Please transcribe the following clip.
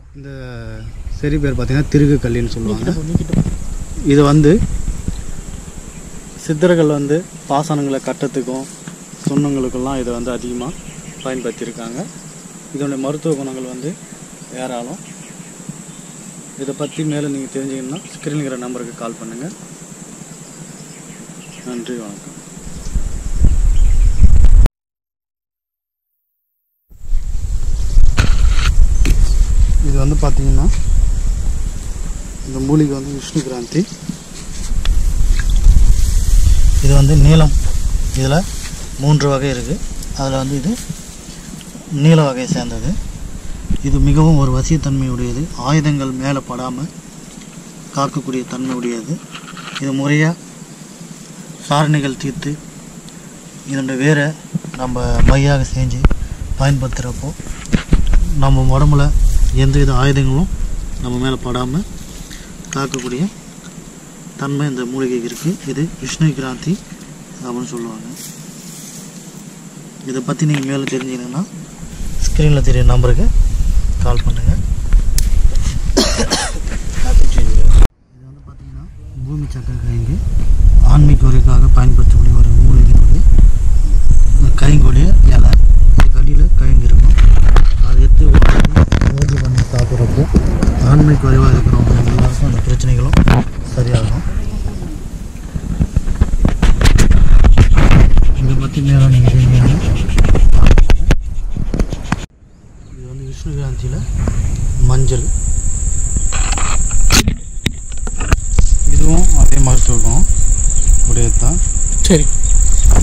இந்த செடி பேர் பார்த்தீங்கன்னா திருகு கல்லின்னு சொல்லுவாங்க இது வந்து சித்தர்கள் வந்து பாசனங்களை கட்டத்துக்கும் சுண்ணங்களுக்கெல்லாம் இதை வந்து அதிகமாக பயன்படுத்தியிருக்காங்க இதனுடைய மருத்துவ குணங்கள் வந்து ஏராளம் இதை பற்றி மேலே நீங்கள் தெரிஞ்சுக்கணுன்னா ஸ்க்ரீனுங்கிற நம்பருக்கு கால் பண்ணுங்கள் நன்றி வணக்கம் இது வந்து பார்த்தீங்கன்னா இந்த மூலிகை வந்து விஷ்ணு கிராந்தி இது வந்து நீலம் இதில் மூன்று வகை இருக்குது அதில் வந்து இது நீல வகையை சேர்ந்தது இது மிகவும் ஒரு வசியத்தன்மை உடையது ஆயுதங்கள் மேலே படாமல் காக்கக்கூடிய தன்மை உடையது இது முறையாக காரணிகள் தீர்த்து இதனுடைய வேரை நம்ம மையாக செஞ்சு பயன்படுத்துகிறப்போ நம்ம உடம்புல எந்த வித ஆயுதங்களும் நம்ம மேலே படாமல் காக்கக்கூடிய தன்மை இந்த மூலிகைக்கு இருக்குது இது விஷ்ணு கிராந்தி அப்படின்னு சொல்லுவாங்க இதை பற்றி நீங்கள் மேலே தெரிஞ்சுக்கணுன்னா ஸ்க்ரீனில் தெரிய நம்பருக்கு கால் பண்ணுங்கள் இது வந்து பார்த்தீங்கன்னா பூமி சக்கர கைங்கு ஆன்மீக உரைக்காக பயன்படுத்தக்கூடிய ஒரு மூலிகை வந்து இந்த கைங்கொடிய இலை இதுக்கு அடியில் கைங்கு இருக்கும் அதை எடுத்து ஓதி பண்ணி சாப்பிட்றப்போ ஆண்மை குறைவாக இருக்கிறவங்க எல்லாருக்கும் அந்த பிரச்சனைகளும் சரியாகும் இதை பற்றி மேலும் நீங்கள் தெரிஞ்சுக்கணும் இது வந்து விஷ்ணுகாந்தியில் மஞ்சள் இதுவும் அதே மருத்துவ குணம் உடையது தான் சரி